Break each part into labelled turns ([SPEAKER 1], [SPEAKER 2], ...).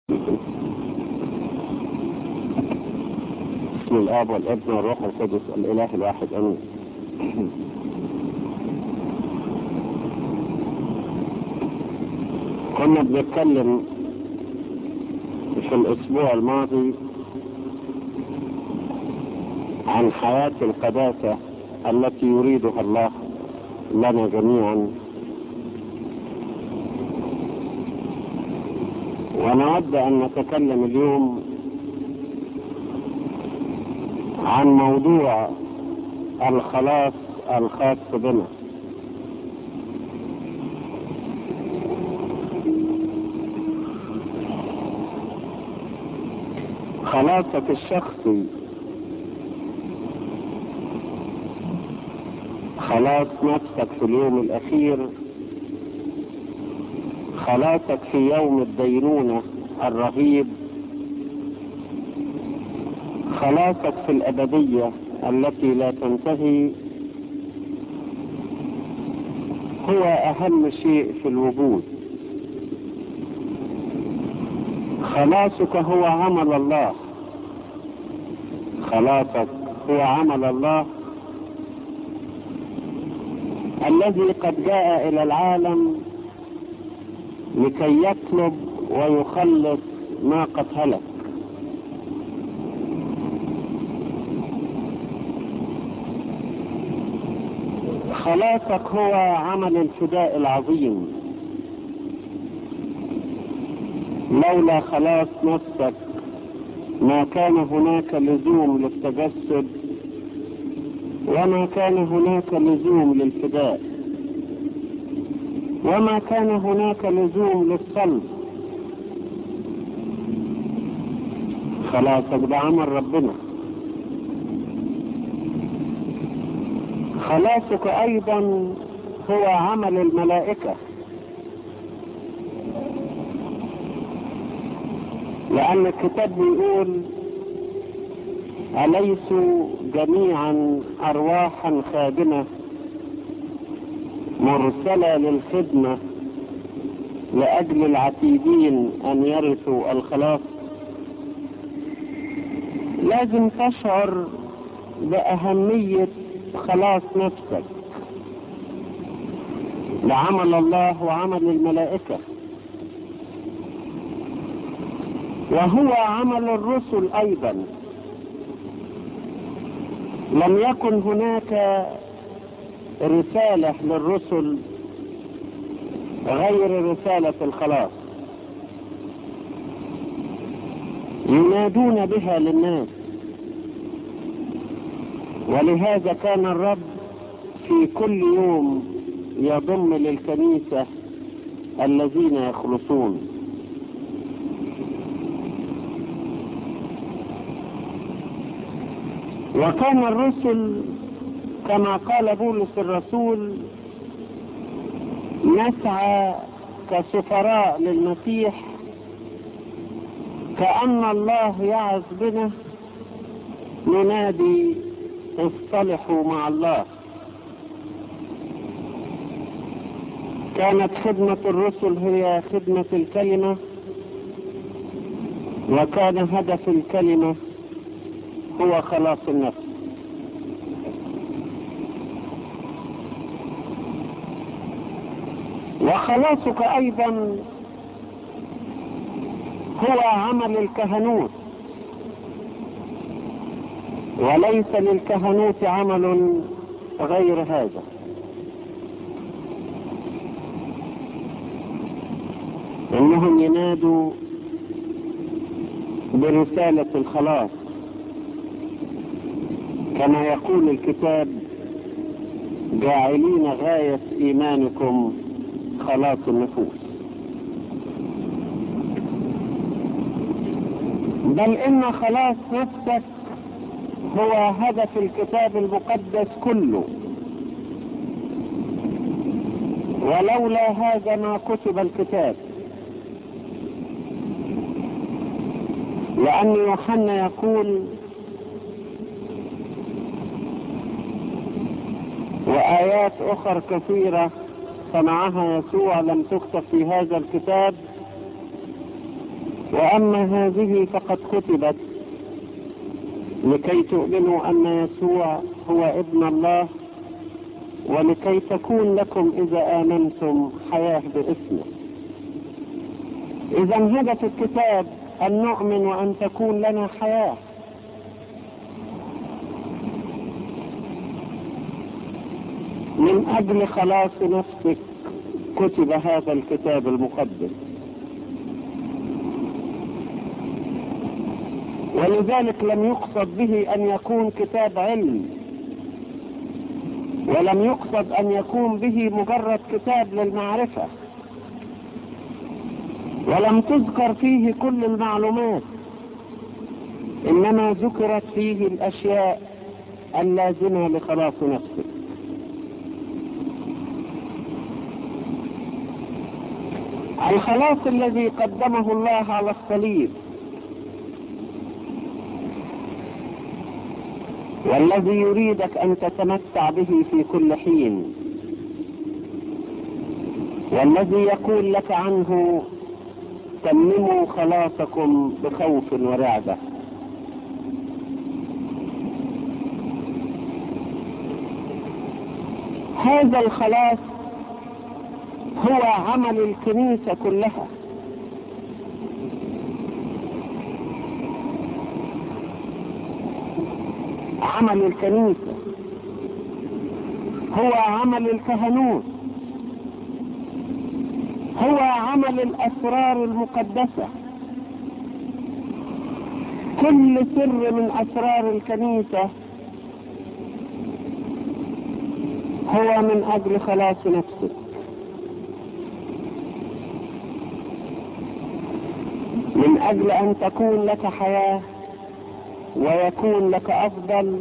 [SPEAKER 1] باسم الاب والابن والروح القدس الاله الواحد امين كنا بنتكلم في الاسبوع الماضي عن حياة القداسة التي يريدها الله لنا جميعا ونود ان نتكلم اليوم عن موضوع الخلاص الخاص بنا خلاصك الشخصي خلاص نفسك في اليوم الاخير خلاصك في يوم الدينونة الرهيب خلاصك في الأبدية التي لا تنتهي هو أهم شيء في الوجود خلاصك هو عمل الله خلاصك هو عمل الله الذي قد جاء إلى العالم لكي يطلب ويخلص ما قد هلك خلاصك هو عمل الفداء العظيم لولا خلاص نفسك ما كان هناك لزوم للتجسد وما كان هناك لزوم للفداء وما كان هناك لزوم للصلب خلاصك ده عمل ربنا خلاصك ايضا هو عمل الملائكة لان الكتاب بيقول أليسوا جميعا أرواحا خادمة مرسلة للخدمة لأجل العتيدين أن يرثوا الخلاص لازم تشعر بأهمية خلاص نفسك لعمل الله وعمل الملائكة وهو عمل الرسل أيضا لم يكن هناك رسالة للرسل غير رسالة الخلاص ينادون بها للناس ولهذا كان الرب في كل يوم يضم للكنيسة الذين يخلصون وكان الرسل كما قال بولس الرسول نسعى كسفراء للمسيح كأن الله يعظ بنا ننادي اصطلحوا مع الله كانت خدمة الرسل هي خدمة الكلمة وكان هدف الكلمة هو خلاص النفس وخلاصك ايضا هو عمل الكهنوت وليس للكهنوت عمل غير هذا انهم ينادوا برسالة الخلاص كما يقول الكتاب جاعلين غاية ايمانكم خلاص النفوس بل ان خلاص نفسك هو هدف الكتاب المقدس كله ولولا هذا ما كتب الكتاب لأن يوحنا يقول وآيات أخر كثيرة صنعها يسوع لم تكتب في هذا الكتاب وأما هذه فقد كتبت لكي تؤمنوا أن يسوع هو ابن الله ولكي تكون لكم إذا آمنتم حياة باسمه إذا هدف الكتاب أن نؤمن وأن تكون لنا حياة من أجل خلاص نفسك كتب هذا الكتاب المقدس ولذلك لم يقصد به أن يكون كتاب علم ولم يقصد أن يكون به مجرد كتاب للمعرفة ولم تذكر فيه كل المعلومات إنما ذكرت فيه الأشياء اللازمة لخلاص نفسك الخلاص الذي قدمه الله على الصليب والذي يريدك أن تتمتع به في كل حين والذي يقول لك عنه تمموا خلاصكم بخوف ورعبة هذا الخلاص هو عمل الكنيسة كلها عمل الكنيسة هو عمل الكهنوت هو عمل الأسرار المقدسة كل سر من أسرار الكنيسة هو من أجل خلاص نفسك من أجل أن تكون لك حياة ويكون لك أفضل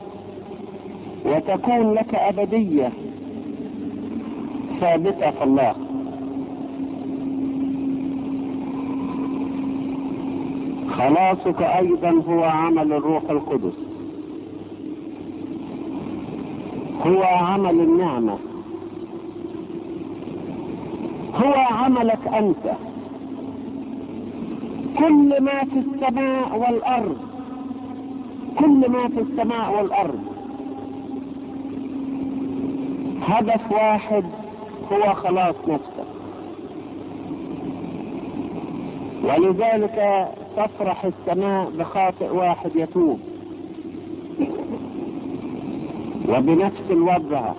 [SPEAKER 1] وتكون لك أبدية ثابتة في الله خلاصك أيضا هو عمل الروح القدس هو عمل النعمة هو عملك أنت كل ما في السماء والأرض كل ما في السماء والأرض هدف واحد هو خلاص نفسك ولذلك تفرح السماء بخاطئ واحد يتوب وبنفس الوضع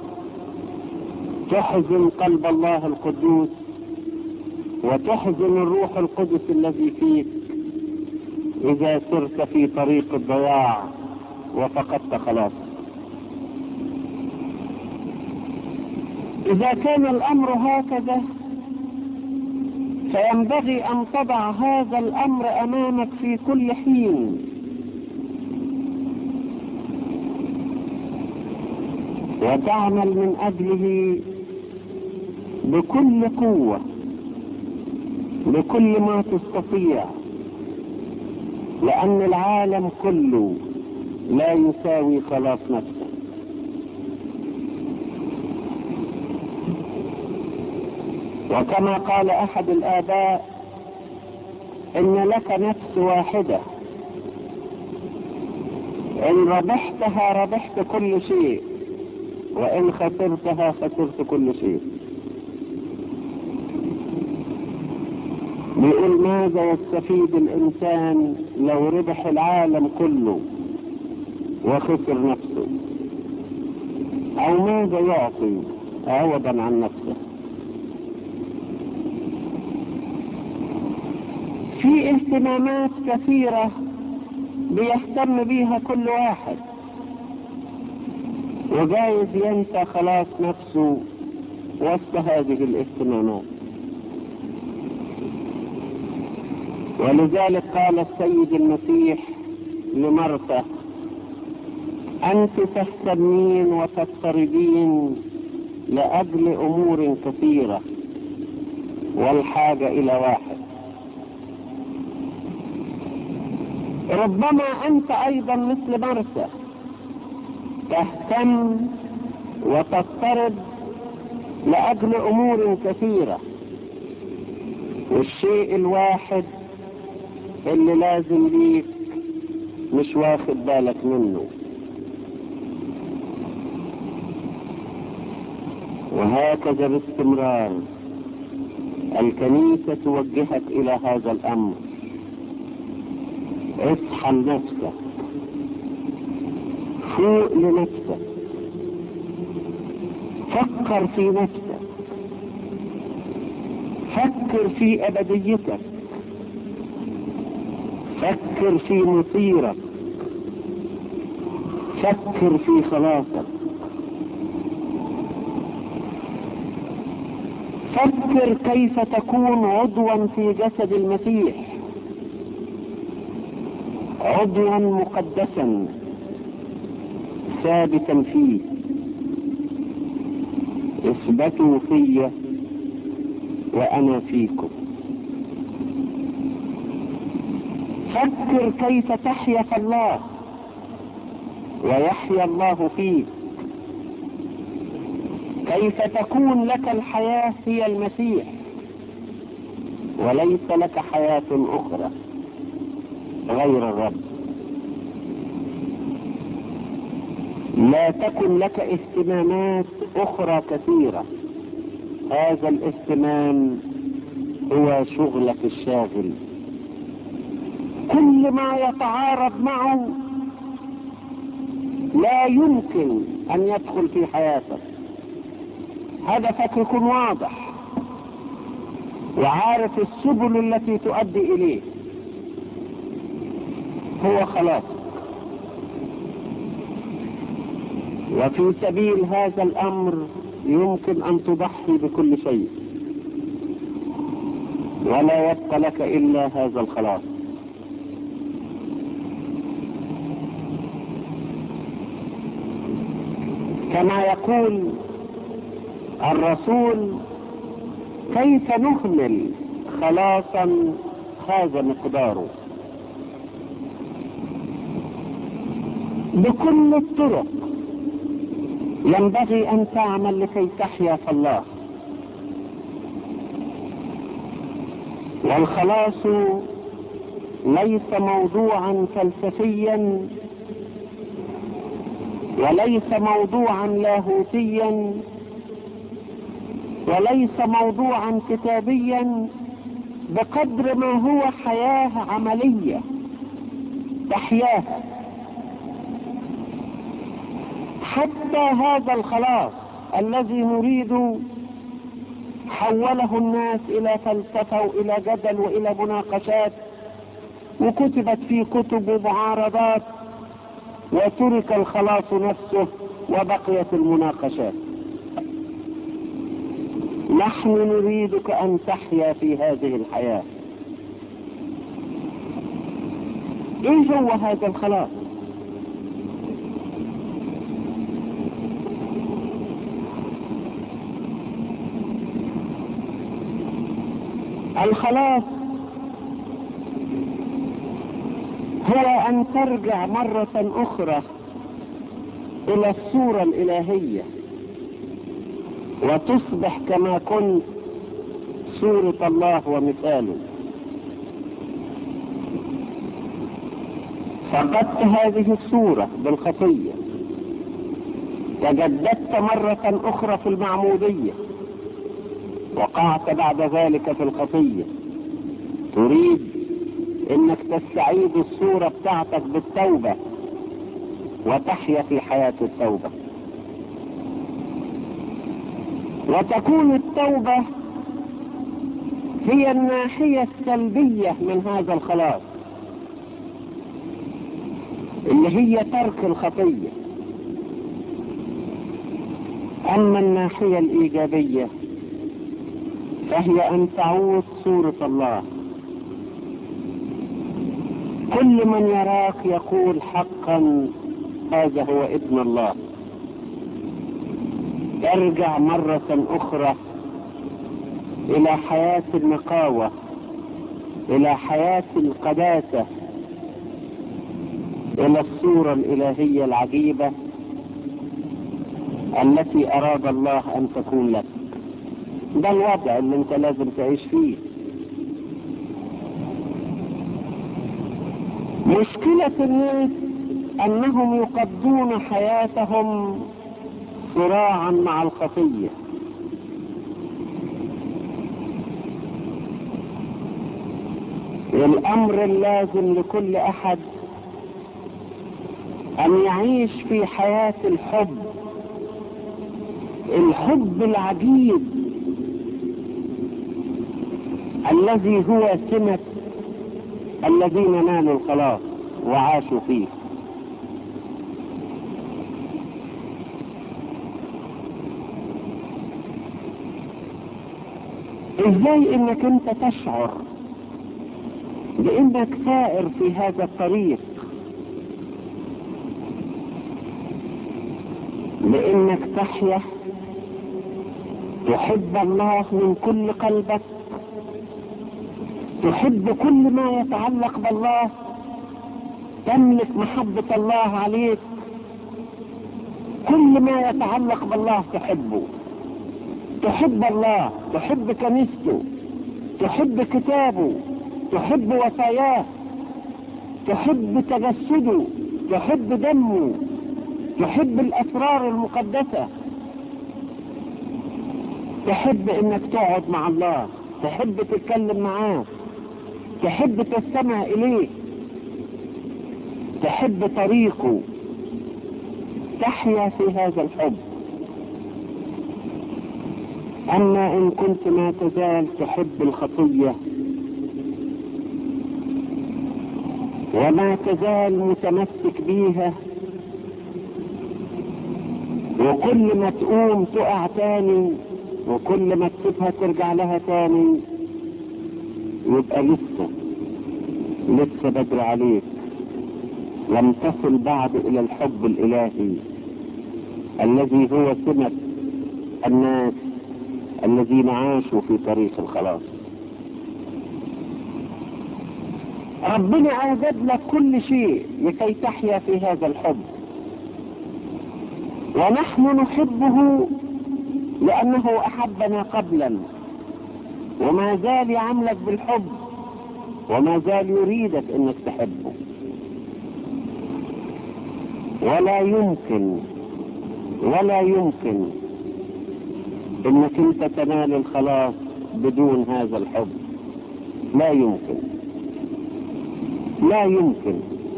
[SPEAKER 1] تحزن قلب الله القدوس وتحزن الروح القدس الذي فيك إذا سرت في طريق الضياع وفقدت خلاص إذا كان الأمر هكذا فينبغي أن تضع هذا الأمر أمامك في كل حين وتعمل من أجله بكل قوة بكل ما تستطيع لأن العالم كله لا يساوي خلاص نفسه وكما قال أحد الآباء إن لك نفس واحدة إن ربحتها ربحت كل شيء وإن خسرتها خسرت كل شيء بيقول ماذا يستفيد الإنسان لو ربح العالم كله وخسر نفسه أو ماذا يعطي عوضا عن نفسه في اهتمامات كثيرة بيهتم بيها كل واحد وجايز ينسى خلاص نفسه وسط هذه الاهتمامات ولذلك قال السيد المسيح لمرثى أنت تهتمين وتضطربين لأجل أمور كثيرة والحاجة إلى واحد ربما أنت أيضا مثل مرثى تهتم وتضطرب لأجل أمور كثيرة والشيء الواحد اللي لازم ليك مش واخد بالك منه وهكذا باستمرار الكنيسة توجهك إلى هذا الأمر اصحى لنفسك فوق لنفسك فكر في نفسك فكر في أبديتك فكر في مصيرك فكر في خلاصك فكر كيف تكون عضوا في جسد المسيح عضوا مقدسا ثابتا فيه اثبتوا في وانا فيكم فكر كيف تحيا في الله ويحيا الله فيك كيف تكون لك الحياة هي المسيح وليس لك حياة أخرى غير الرب لا تكن لك اهتمامات أخرى كثيرة هذا الاهتمام هو شغلك الشاغل كل ما يتعارض معه لا يمكن أن يدخل في حياتك هدفك يكون واضح وعارف السبل التي تؤدي إليه هو خلاص وفي سبيل هذا الأمر يمكن أن تضحي بكل شيء ولا يبقى لك إلا هذا الخلاص كما يقول الرسول كيف نهمل خلاصا هذا مقداره بكل الطرق ينبغي ان تعمل لكي تحيا في الله والخلاص ليس موضوعا فلسفيا وليس موضوعا لاهوتيا وليس موضوعا كتابيا بقدر ما هو حياة عملية تحياها حتى هذا الخلاص الذي نريد حوله الناس الى فلسفة والى جدل والى مناقشات وكتبت في كتب ومعارضات وترك الخلاص نفسه وبقيت المناقشات نحن نريدك ان تحيا في هذه الحياة ايه هو هذا الخلاص الخلاص هو ان ترجع مرة اخرى الى الصورة الالهية وتصبح كما كنت صورة الله ومثاله فقدت هذه الصورة بالخطية تجددت مرة أخرى في المعمودية وقعت بعد ذلك في الخطية تريد انك تستعيد الصورة بتاعتك بالتوبة وتحيا في حياة التوبة وتكون التوبة هي الناحية السلبية من هذا الخلاص اللي هي ترك الخطية أما الناحية الإيجابية فهي أن تعود صورة الله كل من يراك يقول حقا هذا هو ابن الله ارجع مرة أخرى إلى حياة النقاوة إلى حياة القداسة إلى الصورة الإلهية العجيبة التي أراد الله أن تكون لك ده الوضع اللي انت لازم تعيش فيه مشكلة الناس انهم يقضون حياتهم صراعا مع الخطية الامر اللازم لكل احد ان يعيش في حياة الحب الحب العجيب الذي هو سمة الذين نالوا الخلاص وعاشوا فيه ازاي انك انت تشعر بانك سائر في هذا الطريق لانك تحيا تحب الله من كل قلبك تحب كل ما يتعلق بالله تملك محبة الله عليك كل ما يتعلق بالله تحبه تحب الله تحب كنيسته تحب كتابه تحب وصاياه تحب تجسده تحب دمه تحب الاسرار المقدسة تحب انك تقعد مع الله تحب تتكلم معاه تحب تستمع اليه تحب طريقه تحيا في هذا الحب اما ان كنت ما تزال تحب الخطية وما تزال متمسك بيها وكل ما تقوم تقع تاني وكل ما تسيبها ترجع لها تاني يبقى لسه لسه بدري عليك لم تصل بعد الى الحب الالهي الذي هو سمة الناس الذين عاشوا في طريق الخلاص ربنا اوجد لك كل شيء لكي تحيا في هذا الحب ونحن نحبه لانه احبنا قبلا وما زال يعاملك بالحب وما زال يريدك انك تحبه ولا يمكن ولا يمكن انك انت تنال الخلاص بدون هذا الحب لا يمكن لا يمكن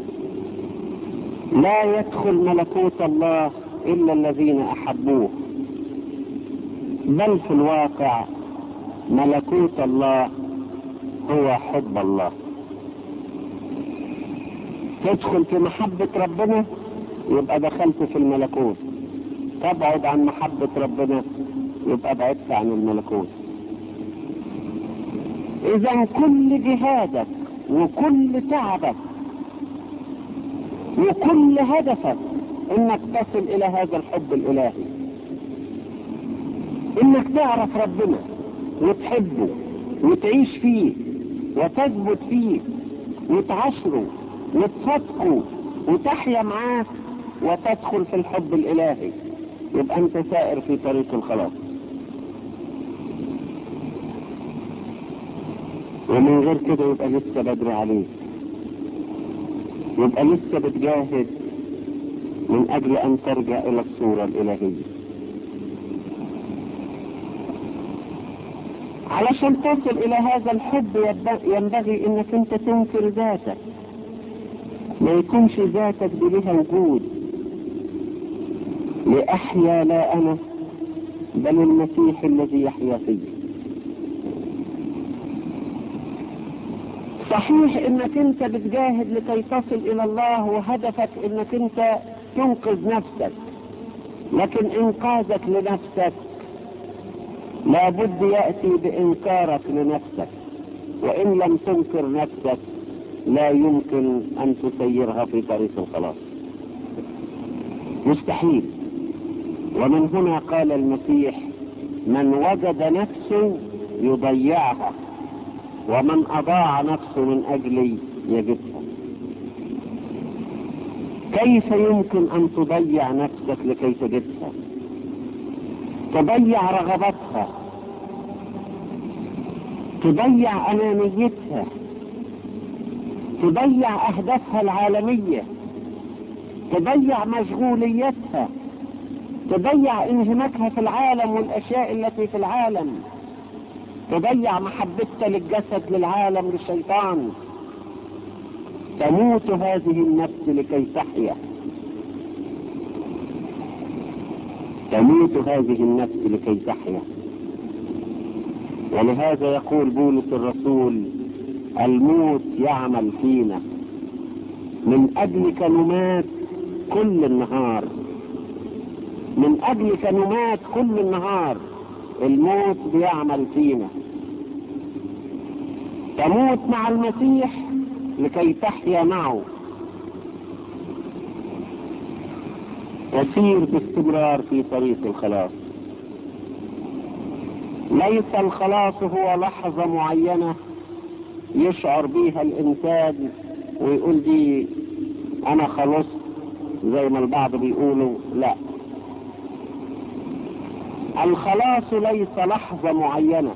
[SPEAKER 1] لا يدخل ملكوت الله الا الذين احبوه بل في الواقع ملكوت الله هو حب الله تدخل في محبة ربنا يبقى دخلت في الملكوت تبعد عن محبة ربنا يبقى بعدت عن الملكوت اذا كل جهادك وكل تعبك وكل هدفك انك تصل الى هذا الحب الالهي انك تعرف ربنا وتحبه وتعيش فيه وتثبت فيه وتعاشره وتصدقه وتحيا معاه وتدخل في الحب الالهي يبقى انت سائر في طريق الخلاص ومن غير كده يبقى لسه بدري عليك يبقى لسه بتجاهد من اجل ان ترجع الى الصورة الالهية علشان تصل الى هذا الحب ينبغي انك انت تنكر ذاتك ما يكونش ذاتك دي لها وجود لأحيا لا أنا بل المسيح الذي يحيا فيه صحيح انك انت بتجاهد لكي تصل الى الله وهدفك انك انت تنقذ نفسك لكن انقاذك لنفسك لابد يأتي بانكارك لنفسك وان لم تنكر نفسك لا يمكن ان تسيرها في طريق الخلاص مستحيل ومن هنا قال المسيح من وجد نفسه يضيعها ومن اضاع نفسه من اجلي يجدها كيف يمكن ان تضيع نفسك لكي تجدها تضيع رغبتها تضيع انانيتها تضيع اهدافها العالمية تضيع مشغوليتها تضيع انهماكها في العالم والاشياء التي في العالم تضيع محبتها للجسد للعالم للشيطان تموت هذه النفس لكي تحيا تموت هذه النفس لكي تحيا ولهذا يقول بولس الرسول الموت يعمل فينا من أجلك نمات كل النهار من أجلك نمات كل النهار الموت بيعمل فينا تموت مع المسيح لكي تحيا معه وسير باستمرار في طريق الخلاص ليس الخلاص هو لحظة معينة يشعر بيها الإنسان ويقول دي أنا خلصت زي ما البعض بيقولوا لا الخلاص ليس لحظة معينة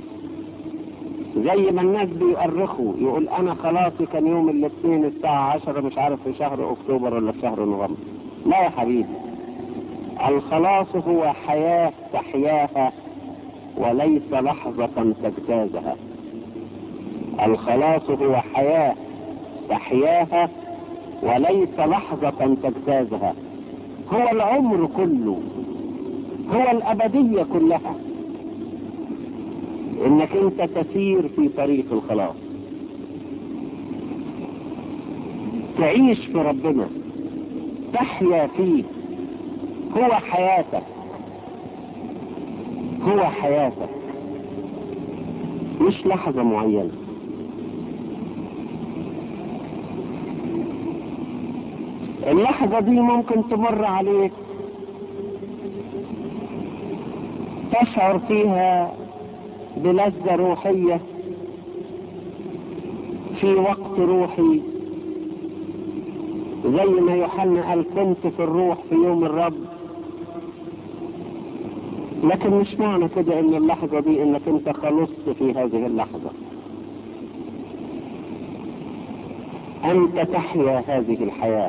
[SPEAKER 1] زي ما الناس بيؤرخوا يقول انا خلاصي كان يوم الاثنين الساعة عشرة مش عارف في شهر اكتوبر ولا في شهر نوفمبر لا يا حبيبي الخلاص هو حياة تحياها وليس لحظة تجتازها الخلاص هو حياة تحياها وليس لحظة تجتازها هو العمر كله هو الأبدية كلها انك انت تسير في طريق الخلاص تعيش في ربنا تحيا فيه هو حياتك هو حياتك مش لحظة معينة اللحظة دي ممكن تمر عليك تشعر فيها بلذة روحية في وقت روحي زي ما يوحنا قال كنت في الروح في يوم الرب لكن مش معنى كده ان اللحظة دي انك انت خلصت في هذه اللحظة انت تحيا هذه الحياة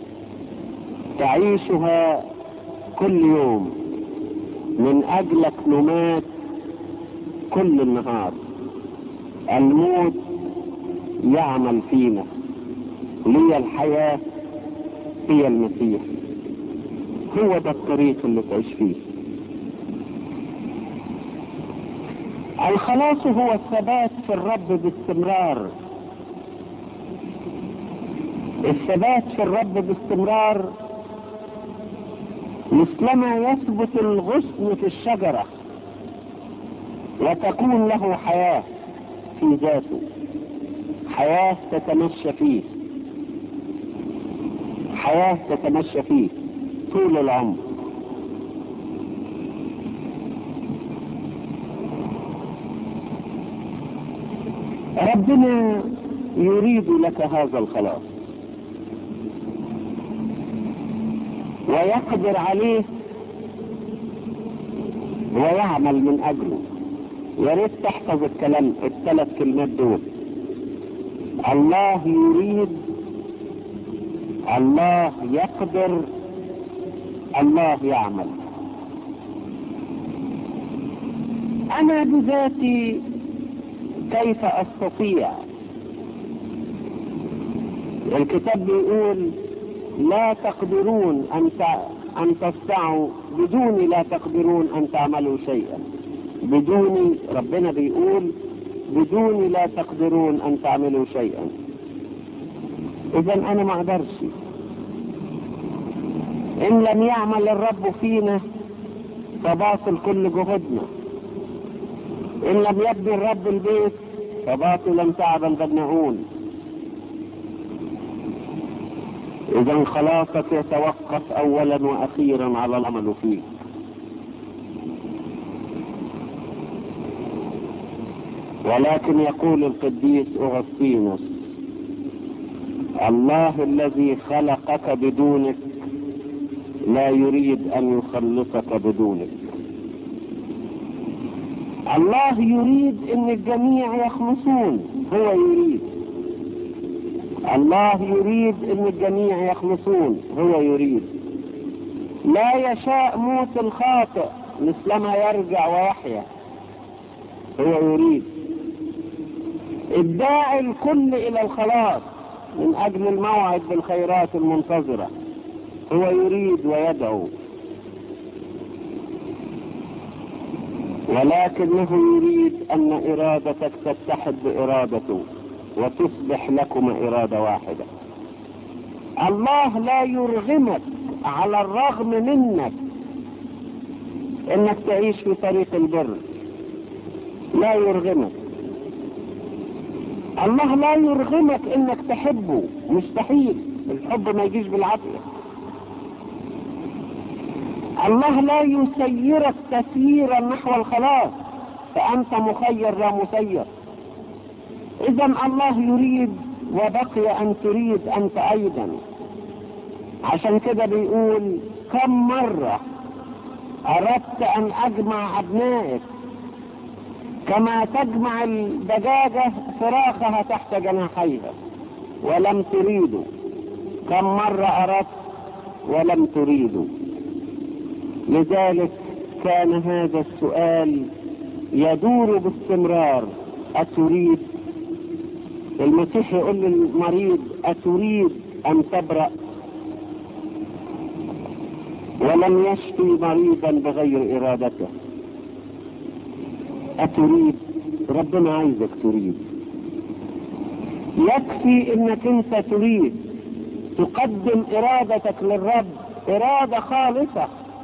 [SPEAKER 1] تعيشها كل يوم من اجلك نمات كل النهار الموت يعمل فينا لي الحياة هي المسيح هو ده الطريق اللي تعيش فيه الخلاص هو الثبات في الرب باستمرار الثبات في الرب باستمرار مثلما يثبت الغصن في الشجرة وتكون له حياة في ذاته حياة تتمشى فيه حياة تتمشى فيه طول العمر ربنا يريد لك هذا الخلاص ويقدر عليه ويعمل من اجله يا ريت تحفظ الكلام الثلاث كلمات دول الله يريد الله يقدر الله يعمل انا بذاتي كيف استطيع الكتاب بيقول لا تقدرون ان ان تصنعوا بدوني لا تقدرون ان تعملوا شيئا بدوني ربنا بيقول بدوني لا تقدرون ان تعملوا شيئا اذا انا ما اقدرش ان لم يعمل الرب فينا فباطل كل جهدنا ان لم يبني الرب البيت فباطلا تعب البناؤون اذا خلاصك يتوقف اولا واخيرا على العمل فيه ولكن يقول القديس اغسطينوس الله الذي خلقك بدونك لا يريد ان يخلصك بدونك الله يريد ان الجميع يخلصون هو يريد الله يريد ان الجميع يخلصون هو يريد لا يشاء موت الخاطئ مثلما يرجع ويحيا هو يريد ابداع الكل الى الخلاص من اجل الموعد بالخيرات المنتظره هو يريد ويدعو ولكنه يريد ان ارادتك تتحد بارادته وتصبح لكم اراده واحده الله لا يرغمك على الرغم منك انك تعيش في طريق البر لا يرغمك الله لا يرغمك انك تحبه مستحيل الحب ما يجيش بالعافيه الله لا يسيرك تسييرا نحو الخلاص فانت مخير لا مسير اذا الله يريد وبقي ان تريد انت ايضا عشان كده بيقول كم مرة اردت ان اجمع ابنائك كما تجمع الدجاجة فراخها تحت جناحيها ولم تريدوا كم مرة اردت ولم تريدوا لذلك كان هذا السؤال يدور باستمرار أتريد المسيح يقول للمريض أتريد أن تبرأ ولم يشفي مريضا بغير إرادته أتريد ربنا عايزك تريد يكفي انك انت تريد تقدم ارادتك للرب ارادة خالصة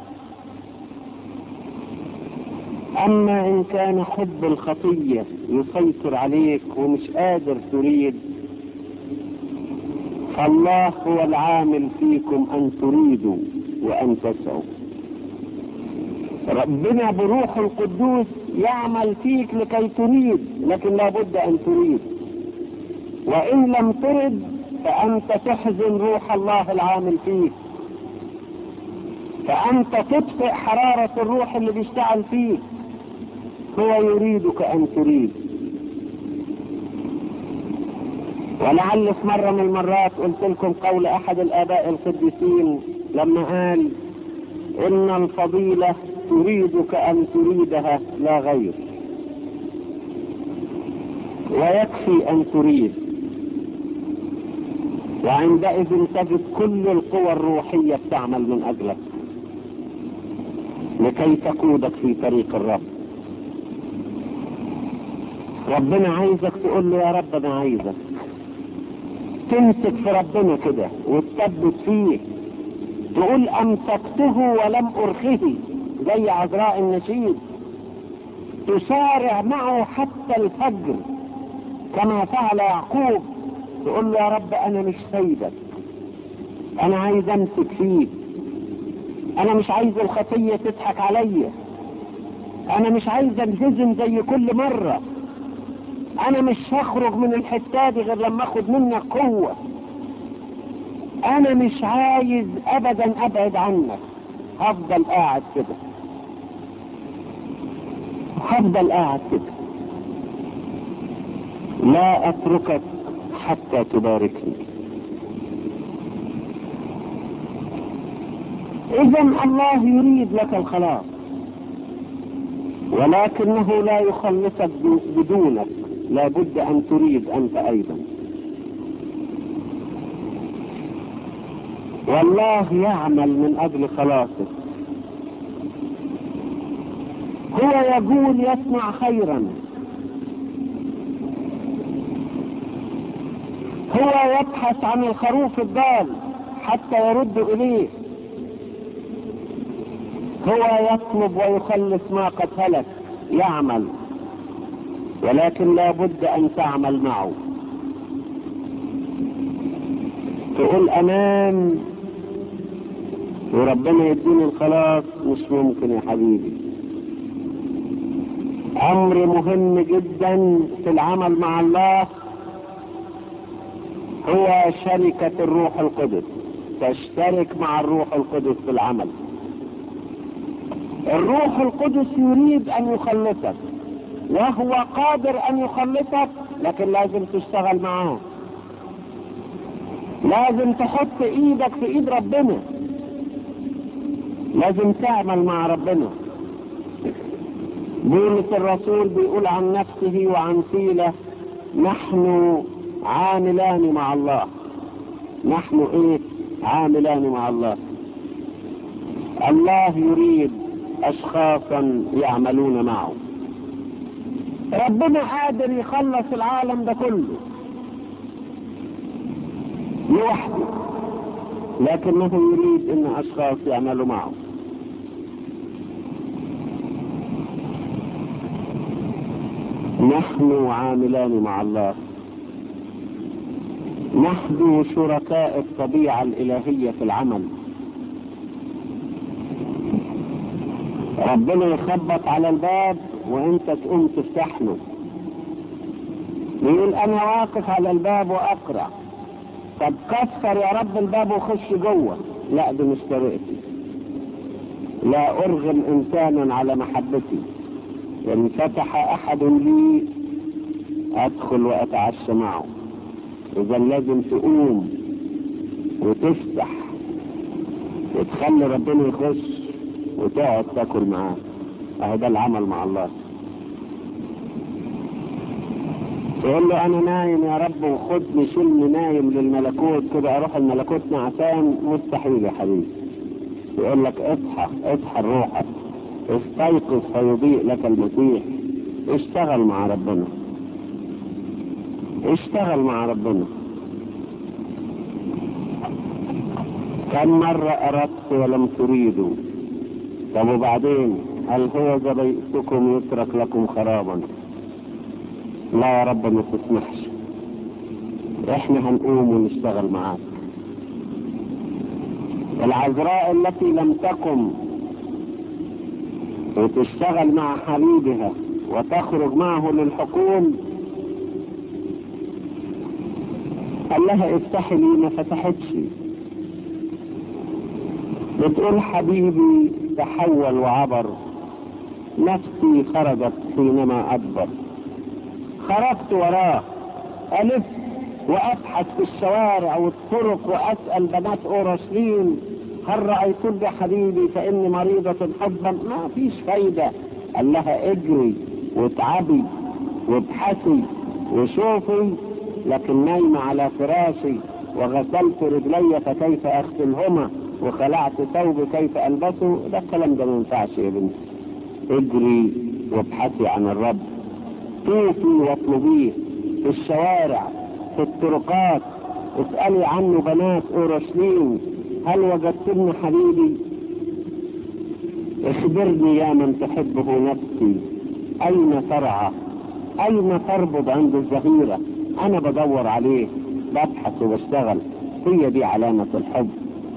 [SPEAKER 1] اما ان كان حب الخطية يسيطر عليك ومش قادر تريد فالله هو العامل فيكم ان تريدوا وان تسعوا ربنا بروح القدوس يعمل فيك لكي تريد لكن لابد ان تريد وان لم ترد فانت تحزن روح الله العامل فيك فانت تطفئ حرارة الروح اللي بيشتغل فيك هو يريدك ان تريد ولعل في مرة من المرات قلت لكم قول احد الاباء القديسين لما قال ان الفضيلة تريدك ان تريدها لا غير ويكفي ان تريد وعندئذ تجد كل القوى الروحية تعمل من اجلك لكي تقودك في طريق الرب ربنا عايزك تقول له يا رب انا عايزك تمسك في ربنا كده وتثبت فيه تقول امسكته ولم ارخه زي عذراء النشيد تسارع معه حتى الفجر كما فعل يعقوب تقول له يا رب انا مش سيدك انا عايز امسك فيه انا مش عايز الخطية تضحك عليا انا مش عايز انهزم زي كل مرة انا مش هخرج من الحتة دي غير لما اخد منك قوة انا مش عايز ابدا ابعد عنك هفضل قاعد كده هفضل قاعد كده لا اتركك حتى تباركني اذا الله يريد لك الخلاص ولكنه لا يخلصك بدونك لابد ان تريد انت ايضا والله يعمل من اجل خلاصك هو يقول يصنع خيرا هو يبحث عن الخروف الضال حتى يرد اليه هو يطلب ويخلص ما قد هلك يعمل ولكن لا بد ان تعمل معه تقول امان وربنا يديني الخلاص مش ممكن يا حبيبي امر مهم جدا في العمل مع الله هو شركة الروح القدس تشترك مع الروح القدس في العمل الروح القدس يريد ان يخلصك وهو قادر ان يخلصك لكن لازم تشتغل معاه لازم تحط ايدك في ايد ربنا لازم تعمل مع ربنا بولس الرسول بيقول عن نفسه وعن سيلة نحن عاملان مع الله نحن ايه عاملان مع الله الله يريد اشخاصا يعملون معه ربنا قادر يخلص العالم ده كله لوحده لكنه يريد ان اشخاص يعملوا معه نحن عاملان مع الله نحن شركاء الطبيعة الإلهية في العمل ربنا يخبط على الباب وانت تقوم تفتح له يقول انا واقف على الباب واقرا طب كسر يا رب الباب وخش جوه لا دي مش طريقتي لا ارغم انسانا على محبتي ان فتح احد لي ادخل واتعشى معه اذا لازم تقوم وتفتح وتخلي ربنا يخش وتقعد تاكل معاه اهو ده العمل مع الله تقول له انا نايم يا رب وخدني شلني نايم للملكوت كده اروح الملكوت نعسان مستحيل يا حبيبي يقول لك اصحى اصحى روحك استيقظ فيضيء لك المسيح اشتغل مع ربنا اشتغل مع ربنا كم مرة أردت ولم تريدوا طب وبعدين هل هو بيتكم يترك لكم خرابا لا يا رب ما تسمحش احنا هنقوم ونشتغل معاك العذراء التي لم تقم وتشتغل مع حبيبها وتخرج معه للحكوم قال لها افتحي لي ما فتحتش بتقول حبيبي تحول وعبر نفسي خرجت حينما أدبر خرجت وراه ألف وأبحث في الشوارع والطرق وأسأل بنات أورشليم هل رأيتم حبيبي فإني مريضة حبا ما فيش فايدة قال لها اجري واتعبي وابحثي وشوفي لكن نايمة على فراشي وغسلت رجلي فكيف أغسلهما وخلعت ثوبي كيف ألبسه ده الكلام ده ما ينفعش يا بنتي اجري وابحثي عن الرب طوفي واطلبيه في الشوارع في الطرقات اسألي عنه بنات أورشليم هل وجدتن حبيبي اخبرني يا من تحبه نفسي أين ترعى أين تربض عند الظهيرة أنا بدور عليه ببحث وبشتغل هي دي علامة الحب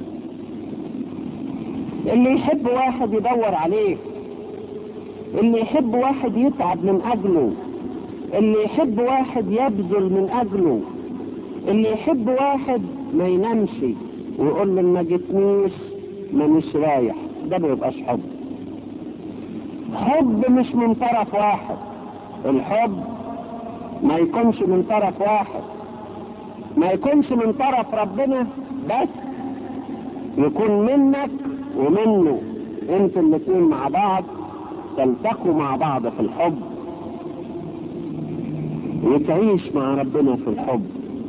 [SPEAKER 1] اللي يحب واحد يدور عليه اللي يحب واحد يتعب من أجله اللي يحب واحد يبذل من أجله اللي يحب واحد ما ينامش ويقول له ما جتنيش مانيش رايح ده ما يبقاش حب حب مش من طرف واحد الحب ما يكونش من طرف واحد ما يكونش من طرف ربنا بس يكون منك ومنه انتوا الاثنين مع بعض تلتقوا مع بعض في الحب وتعيش مع ربنا في الحب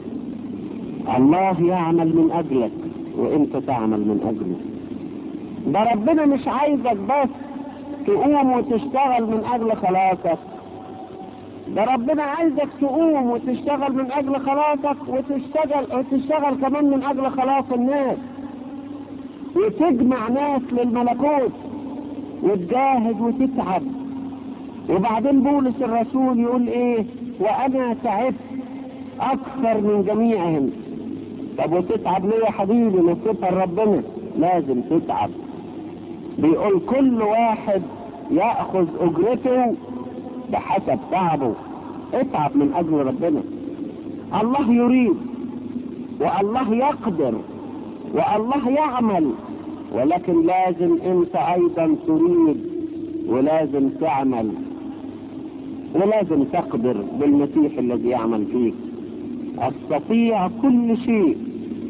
[SPEAKER 1] الله يعمل من اجلك وانت تعمل من اجله ده ربنا مش عايزك بس تقوم وتشتغل من اجل خلاصك ده ربنا عايزك تقوم وتشتغل من اجل خلاصك وتشتغل وتشتغل كمان من اجل خلاص الناس وتجمع ناس للملكوت وتجاهد وتتعب وبعدين بولس الرسول يقول ايه وانا تعبت اكثر من جميعهم طب وتتعب ليه يا حبيبي نصيبها لربنا لازم تتعب بيقول كل واحد ياخذ اجرته بحسب تعبه اتعب من اجل ربنا الله يريد والله يقدر والله يعمل ولكن لازم انت ايضا تريد ولازم تعمل ولازم تقدر بالمسيح الذي يعمل فيك استطيع كل شيء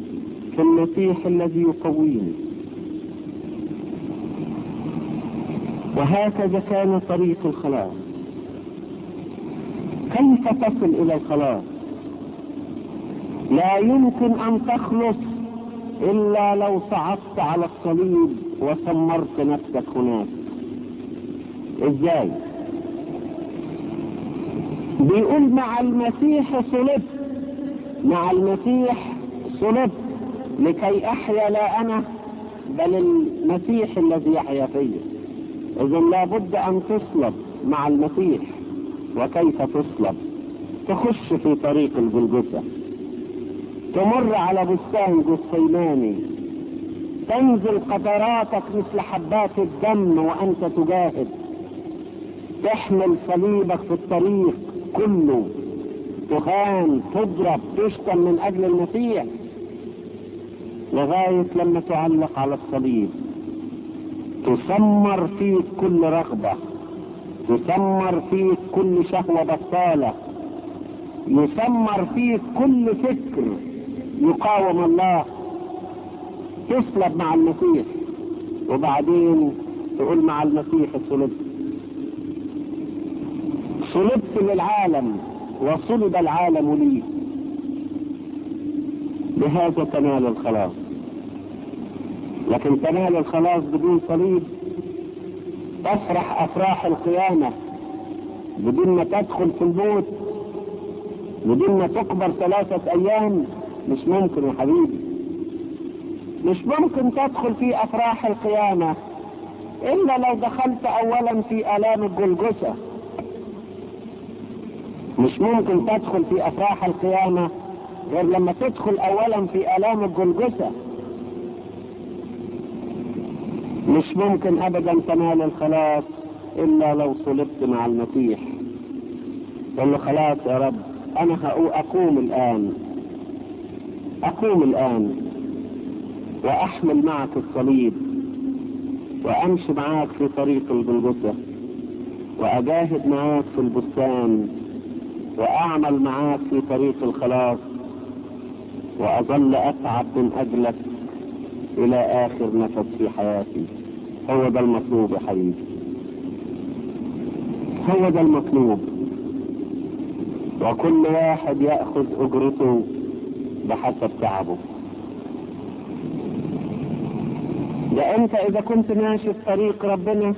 [SPEAKER 1] في المسيح الذي يقويني وهكذا كان طريق الخلاص كيف تصل الى الخلاص لا يمكن ان تخلص الا لو صعدت على الصليب وسمرت نفسك هناك ازاي بيقول مع المسيح صلبت مع المسيح صلبت لكي احيا لا انا بل المسيح الذي يحيا فيا اذا لابد ان تصلب مع المسيح وكيف تصلب تخش في طريق الجلجثة تمر على بستان جثيماني تنزل قطراتك مثل حبات الدم وانت تجاهد تحمل صليبك في الطريق كله تهان تضرب تشتم من اجل المسيح لغاية لما تعلق على الصليب تسمر فيك كل رغبة تسمر فيك كل شهوة بطالة يسمر فيك كل فكر يقاوم الله تصلب مع المسيح وبعدين تقول مع المسيح صلبت صلبت للعالم وصلب العالم لي بهذا تنال الخلاص لكن تنال الخلاص بدون صليب تفرح افراح القيامة بدون ما تدخل في الموت بدون ما تقبر ثلاثة ايام مش ممكن يا حبيبي مش ممكن تدخل في افراح القيامة الا لو دخلت اولا في الام الجلجثة مش ممكن تدخل في افراح القيامة غير لما تدخل اولا في الام الجلجثة مش ممكن ابدا تنال الخلاص الا لو صلبت مع المسيح قال له خلاص يا رب انا اقوم الان اقوم الان واحمل معك الصليب وامشي معاك في طريق الجلجثة واجاهد معاك في البستان واعمل معاك في طريق الخلاص واظل اتعب من اجلك الى اخر نفس في حياتي هو ده المطلوب يا حبيبي هو ده المطلوب وكل واحد ياخذ اجرته بحسب تعبه ده انت اذا كنت ماشي في طريق ربنا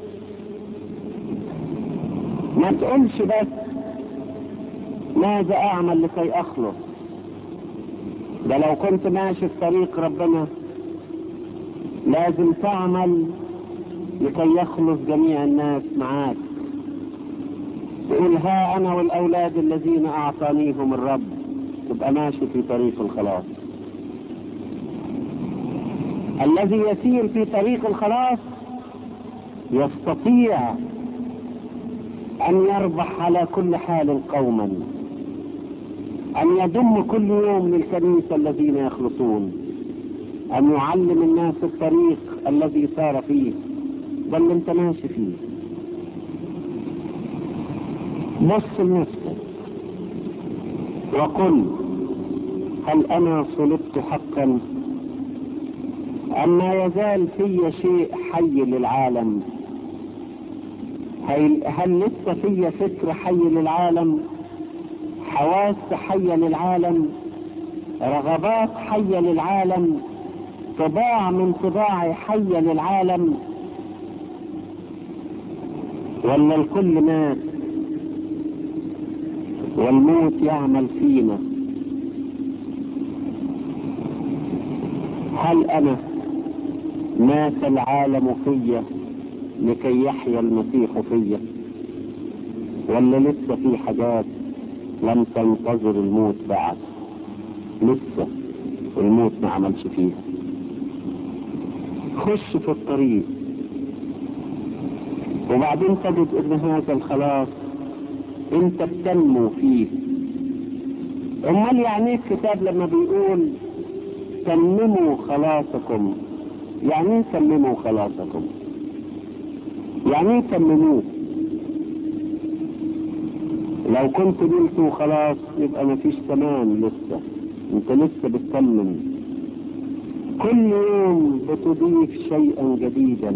[SPEAKER 1] ما تقولش بس ماذا اعمل لكي اخلص ده لو كنت ماشي في طريق ربنا لازم تعمل لكي يخلص جميع الناس معاك تقول ها انا والاولاد الذين اعطانيهم الرب تبقى ماشي في طريق الخلاص الذي يسير في طريق الخلاص يستطيع ان يربح على كل حال قوما ان يضم كل يوم للكنيسة الذين يخلصون ان يعلم الناس الطريق الذي سار فيه ده اللي انت ماشي فيه بص لنفسك وقل هل انا صلبت حقا ام ما يزال في شيء حي للعالم هل, هل لسه في فكر حي للعالم حواس حية للعالم رغبات حية للعالم طباع من طباعي حية للعالم ولا الكل مات والموت يعمل فينا هل انا مات العالم فيا لكي يحيا المسيح فيا ولا لسه في حاجات لم تنتظر الموت بعد لسه الموت ما عملش فيها خش في الطريق وبعدين تجد ان هذا الخلاص انت بتنمو فيه امال يعني ايه الكتاب لما بيقول تمموا خلاصكم يعني ايه تمموا خلاصكم يعني ايه تمموه لو كنت قلت خلاص يبقى مفيش تمام لسه انت لسه بتتمم كل يوم بتضيف شيئا جديدا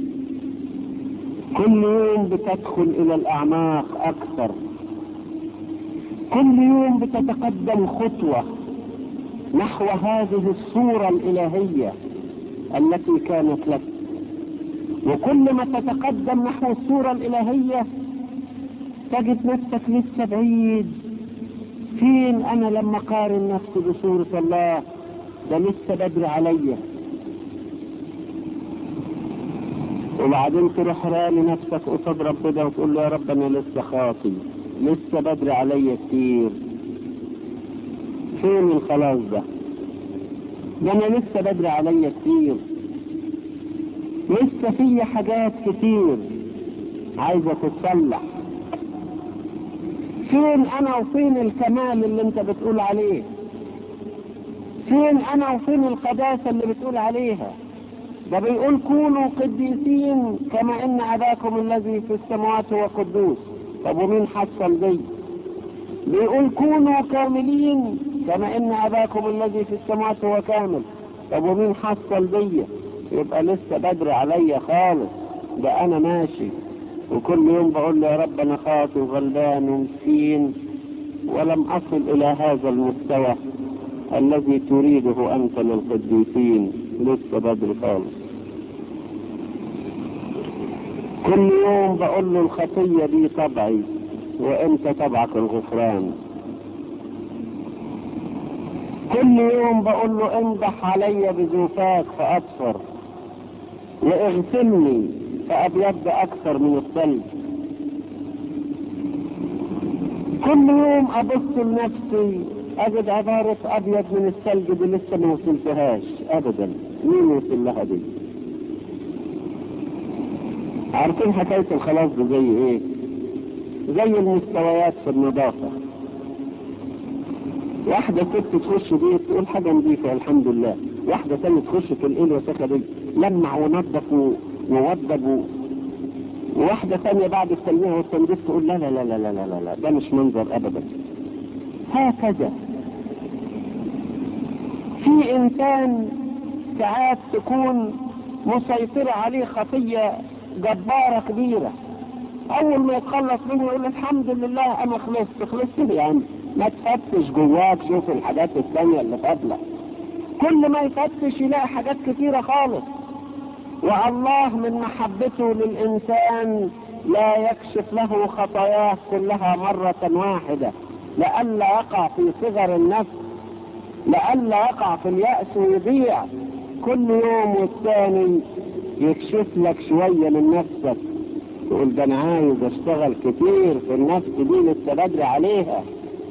[SPEAKER 1] كل يوم بتدخل الى الاعماق اكثر كل يوم بتتقدم خطوة نحو هذه الصورة الالهية التي كانت لك وكل ما تتقدم نحو الصورة الالهية تجد نفسك لسه بعيد فين انا لما قارن نفسي بصورة الله ده لسه بدري عليا وبعدين تروح رامي نفسك قصاد ربنا وتقول له يا رب انا لسه خاطي لسه بدري عليا كتير فين الخلاص ده ده انا لسه بدري عليا كتير لسه في حاجات كتير عايزة تتصلح فين انا وفين الكمال اللي انت بتقول عليه فين انا وفين القداسة اللي بتقول عليها ده بيقول كونوا قديسين كما ان اباكم الذي في السماوات هو قدوس طب ومين حصل دي بيقول كونوا كاملين كما ان اباكم الذي في السماوات هو كامل طب ومين حصل دي يبقى لسه بدري عليا خالص ده انا ماشي وكل يوم بقول له يا رب انا خاطي وغلبان ومسكين ولم اصل الى هذا المستوى الذي تريده انت للقديسين لسه بدري خالص كل يوم بقول له الخطية دي طبعي وانت طبعك الغفران كل يوم بقول له انضح علي بزوفاك فاطفر واغسلني فابيض اكثر من الثلج كل يوم ابص لنفسي اجد عبارة ابيض من الثلج دي لسه ما وصلتهاش ابدا مين وصل لها دي عارفين حكاية الخلاص دي زي ايه زي المستويات في النظافة واحدة ست تخش دي تقول حاجة نظيفة الحمد لله واحدة تانية تخش في الايه الوساخة دي لمع ونظف ووضب وواحدة ثانية بعد التلميع والتنظيف تقول لا لا لا لا لا لا لا ده مش منظر ابدا هكذا في انسان ساعات تكون مسيطرة عليه خطية جبارة كبيرة اول ما يتخلص منه يقول الحمد لله انا خلصت خلصت يعني ما تفتش جواك شوف الحاجات الثانية اللي فاضلة كل ما يفتش يلاقي حاجات كتيرة خالص والله من محبته للإنسان لا يكشف له خطاياه كلها مرة واحدة لئلا يقع في صغر النفس لئلا يقع في اليأس ويضيع كل يوم والثاني يكشف لك شوية من نفسك تقول ده انا عايز اشتغل كتير في النفس دي لسه بدري عليها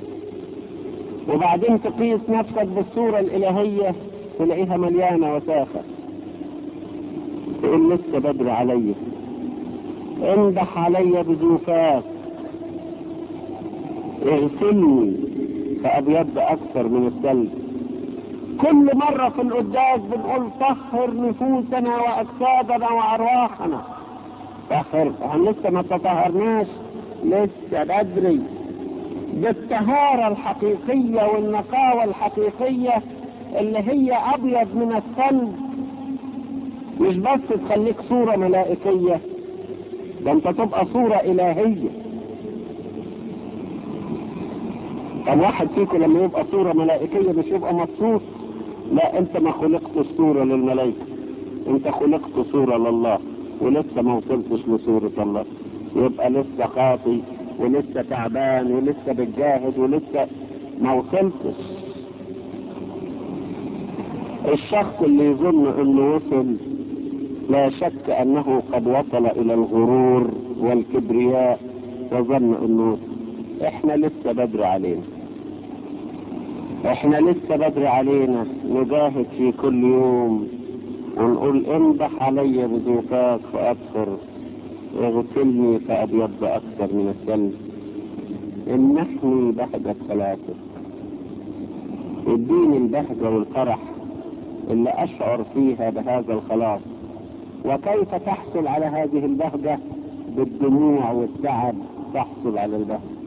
[SPEAKER 1] وبعدين تقيس نفسك بالصورة الإلهية تلاقيها مليانة وساخة تقول لسه بدري عليا انضح عليا بزوفاك اغسلني فأبيض أكثر من الثلج كل مرة في القداس بنقول طهر نفوسنا وأجسادنا وأرواحنا طهر احنا لسه ما تطهرناش لسه بدري بالطهارة الحقيقية والنقاوة الحقيقية اللي هي أبيض من الثلج مش بس تخليك صورة ملائكية ده انت تبقى صورة إلهية طب واحد فيكم لما يبقى صورة ملائكية مش يبقى مبسوط لا انت ما خلقتش صورة للملائكة انت خلقت صورة لله ولسه ما وصلتش لصورة الله يبقى لسه خاطي ولسه تعبان ولسه بتجاهد ولسه ما وصلتش الشخص اللي يظن انه وصل لا شك انه قد وصل الى الغرور والكبرياء وظن انه احنا لسه بدري علينا احنا لسه بدري علينا نجاهد في كل يوم ونقول انضح علي بذوقاك فاطهر اغسلني فابيض اكثر من الثلج امنحني بهجة ثلاثة اديني البهجة والفرح اللي اشعر فيها بهذا الخلاص وكيف تحصل على هذه البهجة بالدموع والتعب تحصل على البهجة